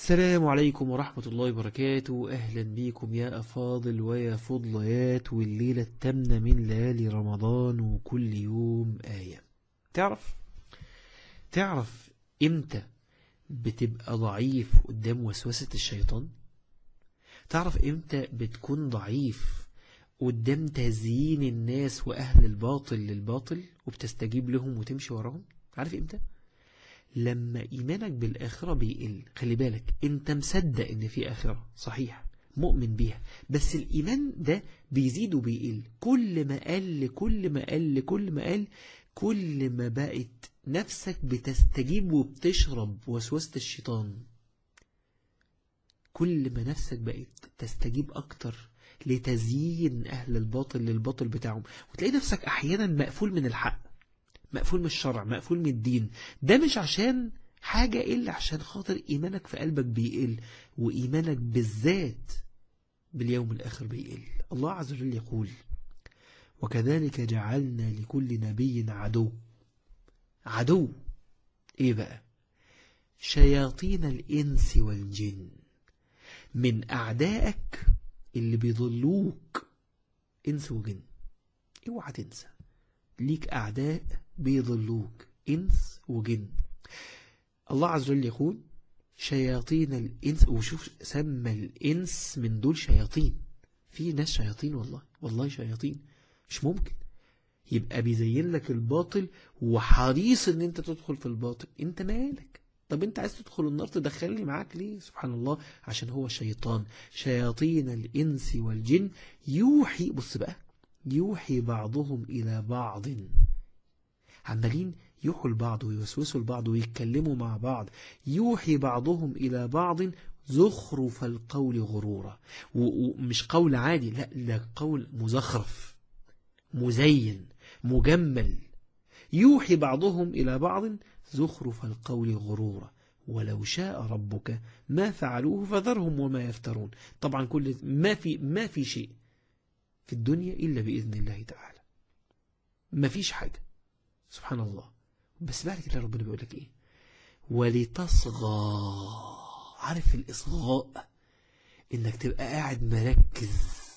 السلام عليكم ورحمة الله وبركاته أهلا بيكم يا أفاضل ويا فضليات والليلة التامنة من ليالي رمضان وكل يوم آية تعرف تعرف إمتى بتبقى ضعيف قدام وسوسة الشيطان تعرف إمتى بتكون ضعيف قدام تزيين الناس وأهل الباطل للباطل وبتستجيب لهم وتمشي وراهم عارف إمتى لما إيمانك بالآخرة بيقل خلي بالك أنت مصدق إن في آخرة صحيح مؤمن بيها بس الإيمان ده بيزيد وبيقل كل ما قل كل ما قل كل ما قل كل ما بقت نفسك بتستجيب وبتشرب وسوسة الشيطان كل ما نفسك بقت تستجيب أكتر لتزيين أهل الباطل للباطل بتاعهم وتلاقي نفسك أحيانا مقفول من الحق مقفول من الشرع مقفول من الدين ده مش عشان حاجة إلا عشان خاطر إيمانك في قلبك بيقل وإيمانك بالذات باليوم الآخر بيقل الله عز وجل يقول وكذلك جعلنا لكل نبي عدو عدو إيه بقى شياطين الإنس والجن من أعدائك اللي بيضلوك إنس وجن اوعى تنسى ليك أعداء بيضلوك إنس وجن الله عز وجل يقول شياطين الإنس وشوف سمى الإنس من دول شياطين في ناس شياطين والله والله شياطين مش ممكن يبقى بيزين لك الباطل وحريص ان انت تدخل في الباطل انت مالك طب انت عايز تدخل النار تدخلني معاك ليه سبحان الله عشان هو شيطان شياطين الإنس والجن يوحي بص بقى يوحي بعضهم إلى بعض عمالين يوحوا لبعض ويوسوسوا لبعض ويتكلموا مع بعض يوحي بعضهم إلى بعض زخرف القول غرورا ومش قول عادي لا ده قول مزخرف مزين مجمل يوحي بعضهم إلى بعض زخرف القول غرورا ولو شاء ربك ما فعلوه فذرهم وما يفترون طبعا كل ما في ما في شيء في الدنيا إلا بإذن الله تعالى ما فيش حاجة سبحان الله بس بعد كده ربنا بيقول لك إيه ولتصغى عارف الإصغاء إنك تبقى قاعد مركز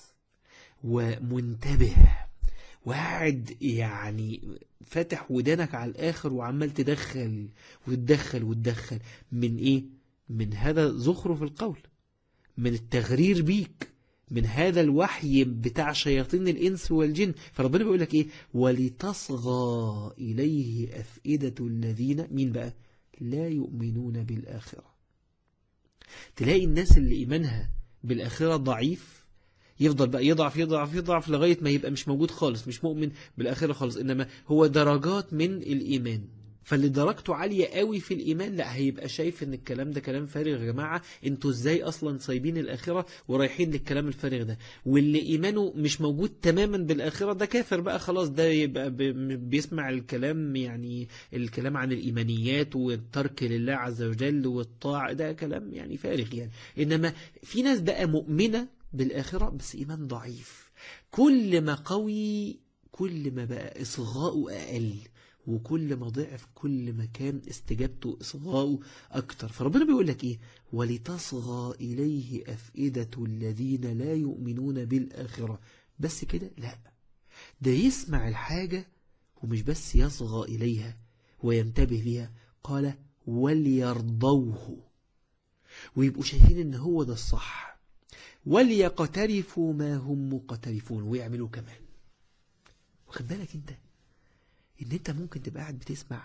ومنتبه وقاعد يعني فاتح ودانك على الآخر وعمال تدخل وتدخل وتدخل من إيه من هذا زخرف القول من التغرير بيك من هذا الوحي بتاع شياطين الإنس والجن فربنا بيقول لك إيه ولتصغى إليه أفئدة الذين مين بقى لا يؤمنون بالآخرة تلاقي الناس اللي إيمانها بالآخرة ضعيف يفضل بقى يضعف يضعف يضعف لغاية ما يبقى مش موجود خالص مش مؤمن بالآخرة خالص إنما هو درجات من الإيمان فاللي درجته عالية قوي في الإيمان لا هيبقى شايف ان الكلام ده كلام فارغ يا جماعة انتوا ازاي اصلا سايبين الآخرة ورايحين للكلام الفارغ ده واللي إيمانه مش موجود تماما بالآخرة ده كافر بقى خلاص ده يبقى بيسمع الكلام يعني الكلام عن الإيمانيات والترك لله عز وجل والطاعة ده كلام يعني فارغ يعني إنما في ناس بقى مؤمنة بالآخرة بس إيمان ضعيف كل ما قوي كل ما بقى إصغاءه أقل وكل ما ضعف كل ما كان استجابته إصغاءه أكتر فربنا بيقول لك إيه ولتصغى إليه أفئدة الذين لا يؤمنون بالآخرة بس كده لا ده يسمع الحاجة ومش بس يصغى إليها وينتبه لها قال وليرضوه ويبقوا شايفين ان هو ده الصح وليقترفوا ما هم مقترفون ويعملوا كمان واخد بالك انت ان انت ممكن تبقى قاعد بتسمع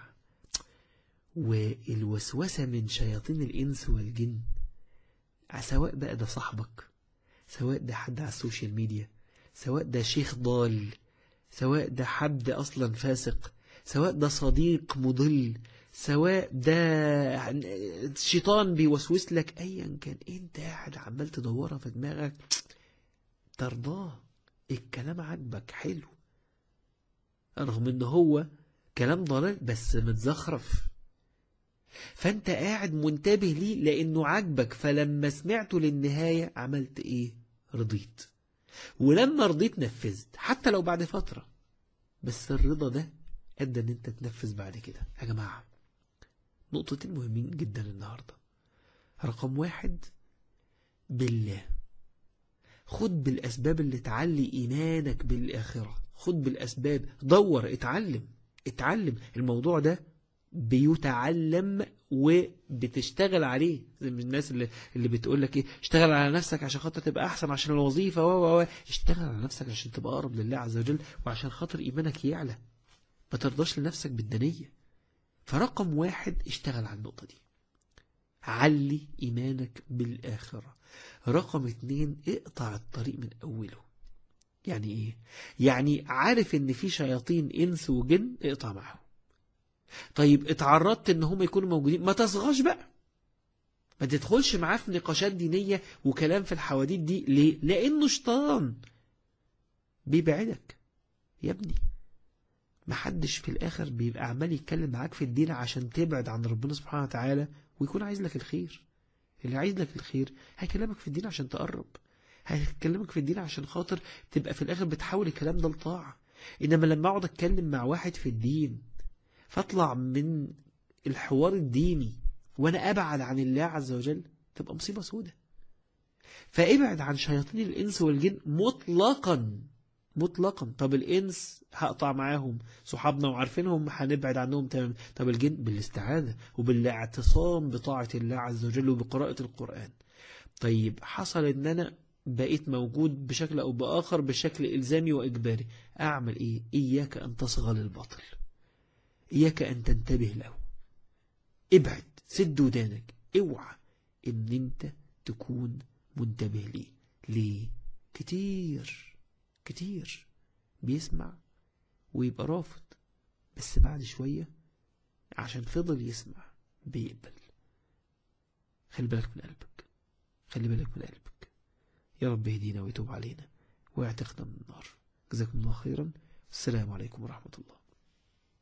والوسوسة من شياطين الإنس والجن سواء بقى ده صاحبك سواء ده حد على السوشيال ميديا سواء ده شيخ ضال سواء ده حد أصلا فاسق سواء ده صديق مضل سواء ده شيطان بيوسوس لك أيا كان انت قاعد عمال تدورها في دماغك ترضاه الكلام عاجبك حلو رغم ان هو كلام ضلال بس متزخرف فانت قاعد منتبه ليه لانه عاجبك فلما سمعته للنهاية عملت ايه رضيت ولما رضيت نفذت حتى لو بعد فترة بس الرضا ده ادى ان انت تنفذ بعد كده يا جماعة نقطتين مهمين جدا النهاردة رقم واحد بالله خد بالأسباب اللي تعلي إيمانك بالآخرة خد بالأسباب دور اتعلم اتعلم الموضوع ده بيتعلم وبتشتغل عليه زي من الناس اللي اللي بتقول لك ايه اشتغل على نفسك عشان خاطر تبقى احسن عشان الوظيفه و و اشتغل على نفسك عشان تبقى اقرب لله عز وجل وعشان خاطر ايمانك يعلى ما ترضاش لنفسك بالدنيه فرقم واحد اشتغل على النقطه دي علي ايمانك بالاخره رقم اتنين اقطع الطريق من اوله يعني ايه يعني عارف ان في شياطين انس وجن اقطع معهم طيب اتعرضت ان هم يكونوا موجودين ما تصغاش بقى ما تدخلش معاه في نقاشات دينية وكلام في الحواديت دي ليه لانه شيطان بيبعدك يا ابني محدش في الاخر بيبقى عمال يتكلم معاك في الدين عشان تبعد عن ربنا سبحانه وتعالى ويكون عايز لك الخير اللي عايز لك الخير هيكلمك في الدين عشان تقرب هيكلمك في الدين عشان خاطر تبقى في الاخر بتحول الكلام ده لطاعة انما لما اقعد اتكلم مع واحد في الدين فاطلع من الحوار الديني وانا ابعد عن الله عز وجل تبقى مصيبة سودة فابعد عن شياطين الانس والجن مطلقا مطلقا طب الانس هقطع معاهم صحابنا وعارفينهم هنبعد عنهم تماما طب الجن بالاستعاذة وبالاعتصام بطاعة الله عز وجل وبقراءة القرآن طيب حصل ان انا بقيت موجود بشكل او باخر بشكل الزامي واجباري اعمل ايه اياك ان تصغى للباطل إياك أن تنتبه له ابعد سد ودانك اوعى ان انت تكون منتبه ليه ليه كتير كتير بيسمع ويبقى رافض بس بعد شوية عشان فضل يسمع بيقبل خلي بالك من قلبك خلي بالك من قلبك يا رب يهدينا ويتوب علينا ويعتقنا من النار جزاكم الله خيرا السلام عليكم ورحمة الله